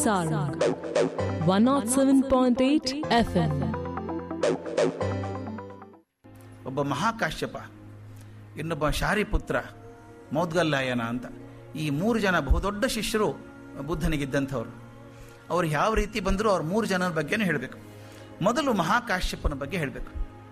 Sarang 107.8 FM. ಒಬ್ಬ ಮಹಾಕಾಶ್ಯಪ ಇನ್ನೊಬ್ಬ ಶಾರಿಪುತ್ರ ಮೌದ್ಗಲ್ಲಾಯನ ಅಂತ ಈ ಮೂರು ಜನ ಬಹುದೊಡ್ಡ ಶಿಷ್ಯರು ಬುದ್ಧನಿಗಿದ್ದಂಥವ್ರು ಅವ್ರು ಯಾವ ರೀತಿ ಬಂದರೂ ಅವ್ರ ಮೂರು ಜನರ ಬಗ್ಗೆನೂ ಹೇಳಬೇಕು ಮೊದಲು ಮಹಾಕಾಶ್ಯಪನ ಬಗ್ಗೆ ಹೇಳಬೇಕು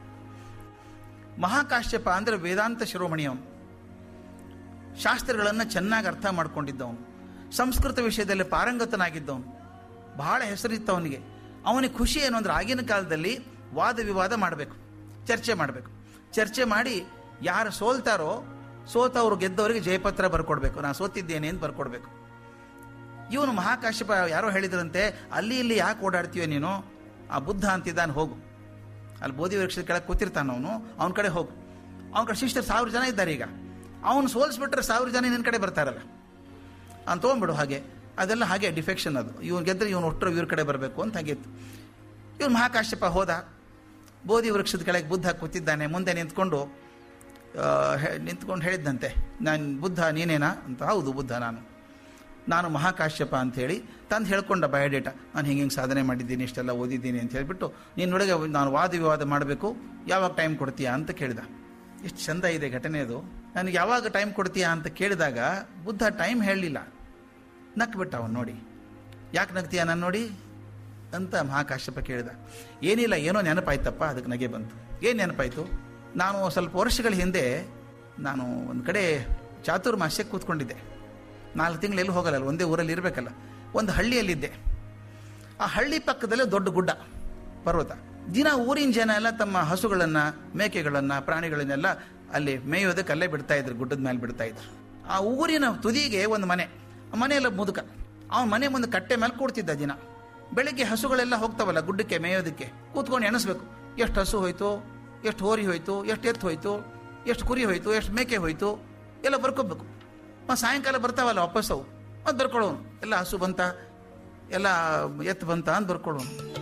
ಮಹಾಕಾಶ್ಯಪ ಅಂದರೆ ವೇದಾಂತ ಶಿರೋಮಣಿ ಅವನು ಶಾಸ್ತ್ರಗಳನ್ನು ಚೆನ್ನಾಗಿ ಅರ್ಥ ಮಾಡ್ಕೊಂಡಿದ್ದವನು ಸಂಸ್ಕೃತ ವಿಷಯದಲ್ಲಿ ಪಾರಂಗತನಾಗಿದ್ದವನು ಬಹಳ ಹೆಸರಿತ್ತು ಅವನಿಗೆ ಅವನಿಗೆ ಖುಷಿ ಏನು ಅಂದ್ರೆ ಆಗಿನ ಕಾಲದಲ್ಲಿ ವಾದ ವಿವಾದ ಮಾಡಬೇಕು ಚರ್ಚೆ ಮಾಡಬೇಕು ಚರ್ಚೆ ಮಾಡಿ ಯಾರು ಸೋಲ್ತಾರೋ ಸೋತವ್ರು ಗೆದ್ದವರಿಗೆ ಜಯಪತ್ರ ಬರ್ಕೊಡ್ಬೇಕು ನಾನು ಸೋತಿದ್ದೇನೆ ಅಂತ ಬರ್ಕೊಡ್ಬೇಕು ಇವನು ಮಹಾಕಾಶ್ಯಪ ಯಾರೋ ಹೇಳಿದ್ರಂತೆ ಅಲ್ಲಿ ಇಲ್ಲಿ ಯಾಕೆ ಓಡಾಡ್ತೀಯ ನೀನು ಆ ಬುದ್ಧ ಅಂತಿದ್ದಾನೆ ಹೋಗು ಅಲ್ಲಿ ಬೋಧಿ ವೃಕ್ಷದ ಕೆಳಗೆ ಕೂತಿರ್ತಾನ ಅವನು ಅವನ ಕಡೆ ಹೋಗು ಅವನ ಕಡೆ ಶಿಷ್ಟರು ಸಾವಿರ ಜನ ಇದ್ದಾರೆ ಈಗ ಅವನು ಸೋಲ್ಸ್ಬಿಟ್ರೆ ಸಾವಿರ ಜನ ನಿನ್ನ ಕಡೆ ಬರ್ತಾರಲ್ಲ ಅವ್ನು ತೊಗೊಂಬಿಡು ಹಾಗೆ ಅದೆಲ್ಲ ಹಾಗೆ ಡಿಫೆಕ್ಷನ್ ಅದು ಇವನು ಗೆದ್ದರೆ ಇವನು ಒಟ್ಟರು ಇವ್ರ ಕಡೆ ಬರಬೇಕು ಅಂತ ಹಾಗಿತ್ತು ಇವನು ಮಹಾಕಾಶ್ಯಪ ಹೋದ ಬೋಧಿ ವೃಕ್ಷದ ಕೆಳಗೆ ಬುದ್ಧ ಕೂತಿದ್ದಾನೆ ಮುಂದೆ ನಿಂತ್ಕೊಂಡು ಆ, ಹೆ- ನಿಂತ್ಕೊಂಡು ಹೇಳಿದ್ದಂತೆ ನಾನು ಬುದ್ಧ ನೀನೇನಾ ಅಂತ ಹೌದು ಬುದ್ಧ ನಾನು ನಾನು ಮಹಾಕಾಶ್ಯಪ ಅಂಥೇಳಿ ತಂದು ಹೇಳ್ಕೊಂಡ ಬಯೋಡೇಟಾ ನಾನು ಹಿಂಗೆ ಹಿಂಗೆ ಸಾಧನೆ ಮಾಡಿದ್ದೀನಿ ಇಷ್ಟೆಲ್ಲ ಓದಿದ್ದೀನಿ ಅಂತ ಹೇಳಿಬಿಟ್ಟು ನಿನ್ನೊಳಗೆ ನಾನು ವಾದ ವಿವಾದ ಮಾಡಬೇಕು ಯಾವಾಗ ಟೈಮ್ ಕೊಡ್ತೀಯಾ ಅಂತ ಕೇಳಿದ ಎಷ್ಟು ಚಂದ ಇದೆ ಘಟನೆ ಅದು ನನಗೆ ಯಾವಾಗ ಟೈಮ್ ಕೊಡ್ತೀಯಾ ಅಂತ ಕೇಳಿದಾಗ ಬುದ್ಧ ಟೈಮ್ ಹೇಳಲಿಲ್ಲ ನಕ್ಬಿಟ್ಟ ಅವನು ನೋಡಿ ಯಾಕೆ ನಗ್ತೀಯಾ ನಾನು ನೋಡಿ ಅಂತ ಮಹಾಕಾಶ್ಯಪ ಕೇಳಿದ ಏನಿಲ್ಲ ಏನೋ ನೆನಪಾಯ್ತಪ್ಪ ಅದಕ್ಕೆ ನಗೆ ಬಂತು ಏನು ನೆನಪಾಯ್ತು ನಾನು ಸ್ವಲ್ಪ ವರ್ಷಗಳ ಹಿಂದೆ ನಾನು ಒಂದು ಕಡೆ ಚಾತುರ್ಮಾಸ್ಯಕ್ಕೆ ಕೂತ್ಕೊಂಡಿದ್ದೆ ನಾಲ್ಕು ತಿಂಗಳು ಎಲ್ಲೂ ಹೋಗಲ್ಲ ಒಂದೇ ಊರಲ್ಲಿ ಇರಬೇಕಲ್ಲ ಒಂದು ಹಳ್ಳಿಯಲ್ಲಿದ್ದೆ ಆ ಹಳ್ಳಿ ಪಕ್ಕದಲ್ಲೇ ದೊಡ್ಡ ಗುಡ್ಡ ಪರ್ವತ ದಿನ ಊರಿನ ಜನ ಎಲ್ಲ ತಮ್ಮ ಹಸುಗಳನ್ನು ಮೇಕೆಗಳನ್ನು ಪ್ರಾಣಿಗಳನ್ನೆಲ್ಲ ಅಲ್ಲಿ ಮೇಯೋದಕ್ಕೆ ಅಲ್ಲೇ ಬಿಡ್ತಾ ಇದ್ರು ಗುಡ್ಡದ ಮೇಲೆ ಬಿಡ್ತಾ ಇದ್ರು ಆ ಊರಿನ ತುದಿಗೆ ಒಂದು ಮನೆ ಆ ಮನೆಯೆಲ್ಲ ಮುದುಕ ಅವನ ಮನೆ ಮುಂದೆ ಕಟ್ಟೆ ಮೇಲೆ ಕೂಡ್ತಿದ್ದ ದಿನ ಬೆಳಿಗ್ಗೆ ಹಸುಗಳೆಲ್ಲ ಹೋಗ್ತಾವಲ್ಲ ಗುಡ್ಡಕ್ಕೆ ಮೇಯೋದಕ್ಕೆ ಕೂತ್ಕೊಂಡು ಎಣಿಸ್ಬೇಕು ಎಷ್ಟು ಹಸು ಹೋಯ್ತು ಎಷ್ಟು ಹೋರಿ ಹೋಯ್ತು ಎಷ್ಟು ಎತ್ತು ಹೋಯ್ತು ಎಷ್ಟು ಕುರಿ ಹೋಯ್ತು ಎಷ್ಟು ಮೇಕೆ ಹೋಯ್ತು ಎಲ್ಲ ಬರ್ಕೋಬೇಕು ಮತ್ತು ಸಾಯಂಕಾಲ ಬರ್ತಾವಲ್ಲ ವಾಪಸ್ ಅವು ಮತ್ತೆ ಬರ್ಕೊಳ್ಳೋನು ಎಲ್ಲ ಹಸು ಬಂತ ಎಲ್ಲ ಎತ್ತು ಬಂತ ಅಂತ ಬರ್ಕೊಳ್ಳೋನು